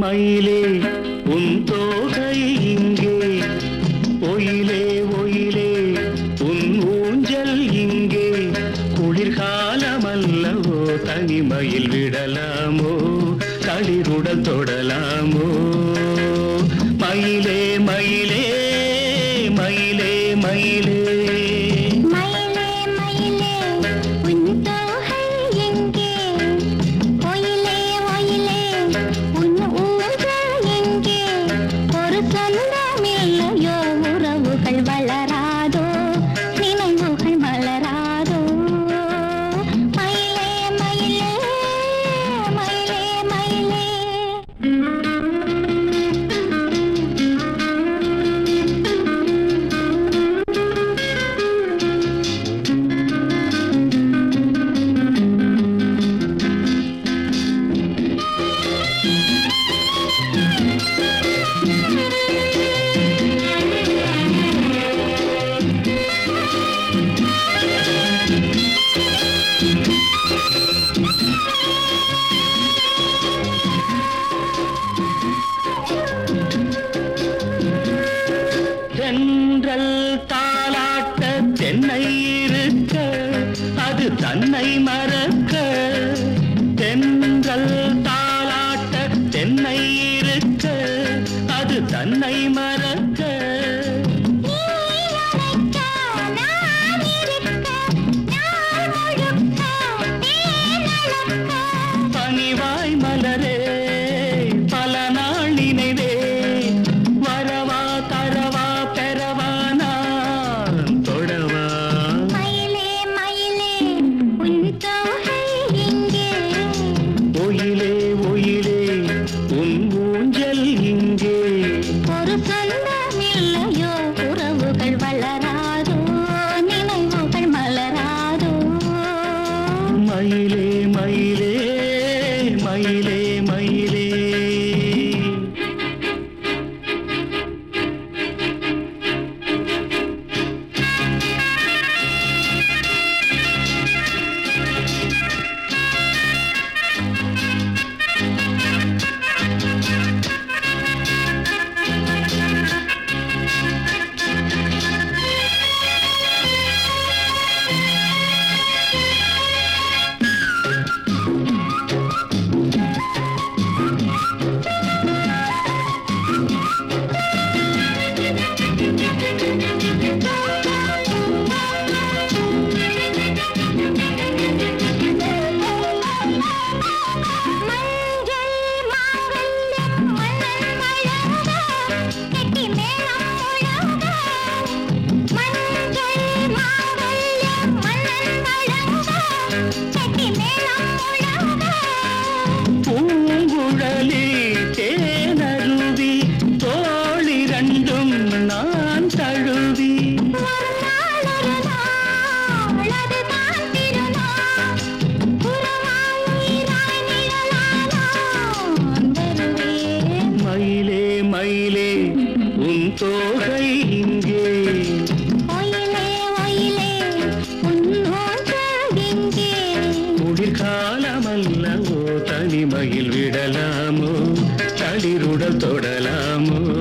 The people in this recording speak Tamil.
மயிலே உன் தோகை இங்கே ஒயிலே ஒயிலே உன் ஊஞ்சல் இங்கே குளிர்காலமல்லவோ தனிமையில் விடலாமோ களிருடல் தொடலாமோ மயிலே மயிலே மயிலே மயிலே மயிலே மயிலே உன் தோகை எங்கே ஒயிலே ஒயிலே உன் ஊஞ்சல் எங்கே ஒரு சொந்தமில்லையோ உறவுகள் வளராதோ நினைவுகள் மலராதோ மயிலே மயிலே மயிலே மயிலே தென்றல் தாலாட்ட தென்னை இருக்க அது தன்னை மறக்க தென்றல் தாலாட்ட தென்னை இருக்க அது தன்னை மறக்க நீ அழைக்க நான் இருக்க நாள் முழுக்க தேனளக்க பனிவாய் மலரே பல நாள் நினைவே வரவா தரவா பெறவா நான் தொடவா மயிலே மயிலே உன் தோகை எங்கே ஒயிலே ஒயிலே உன் ஊஞ்சல் இங்கே ஒரு சொந்தமில்லையோ உறவுகள் வளராதோ நினைவுகள் மலராதோ மயிலே மயிலே மயிலே மயிலே மஞ்சள் மாங்கல்யம் மன்னன் வழங்க கெட்டி மேளம் முழங்க மஞ்சள் மாங்கல்யம் மன்னன் வழங்க கெட்டி மேளம் முழங்க பூங்குழலி தேனருவி தோளிரண்டும் நான் தழுவி ஒரு நாள் ஒரு நாள் அதுதான் திருநாள் உறவாய் உயிராய் நிழலாய் நான் வருவேன் மயிலே மயிலே உன் தோகை இங்கே ஒயிலே ஒயிலே உன் ஊஞ்சல் எங்கே குளிர்காலமல்லவோ தனிமையில் விடலாமோ தளிருடல் தொடலாமோ